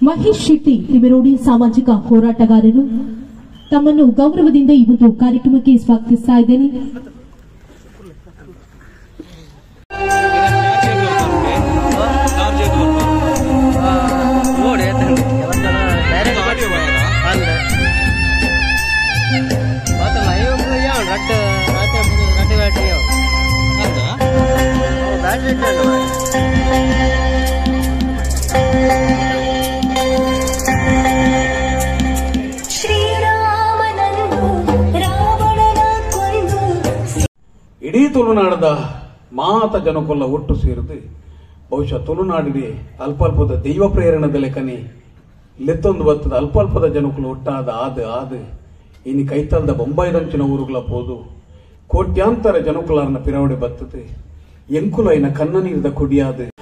ಮಹೇಶ್ ಶೆಟ್ಟಿ ಲಿಬೆರೋಡಿ ಸಾಮಾಜಿಕ ಹೋರಾಟಗಾರರು ತಮ್ಮನ್ನು ಗೌರವದಿಂದ ಈ ಒಂದು ಕಾರ್ಯಕ್ರಮಕ್ಕೆ ಸ್ವಾಗತಿಸ್ತಾ ಇದ್ದೇನೆ ನೋಡಿ ಡೈರೆಕ್ಟ್ ಅಂದ್ರೆ ಮತ್ತೆ ಲೈವ್ ಯಾವ ರಟ್ ರಾತ್ರಿ ರಟ್ಟಿ ಬ್ಯಾಟ್ರಿ ಯಾವ ಬ್ಯಾಟ್ರಿ ಶ್ರೀರಾಮನನ್ನು ರಾವಣನ ಕೊಂದು ಇಡೀ ತುಳುನಾಡದ ಮಾತ ಜನಕ್ಕೊಲ್ಲ ಒಟ್ಟು ಸೇರಿದು ಬಹುಶಃ ತುಳುನಾಡಿಗೆ ಅಲ್ಪಲ್ಪದ ದೈವ ಪ್ರೇರಣದ ಲೆಕ್ಕನೆ ಲೆತ್ತೊಂದು ಬತ್ತದ ಅಲ್ಪಲ್ಪದ ಜನಕ್ಕಲು ಒಟ್ಟಾದ ಆದ ಆದ ಇನಿ ಕೈತಲ್ದ ಬೊಂಬಾಯಿದಂಚಿನ ಊರುಗಳ ಪೋದು ಕೋಟ್ಯಾಂತರ ಜನಕುಲಾರನ ಪಿರವಡೆ ಬತ್ತದು ಎಂಕುಲ ಇನ ಕನ್ನ ನೀರಿದ ಕುಡಿಯಾದ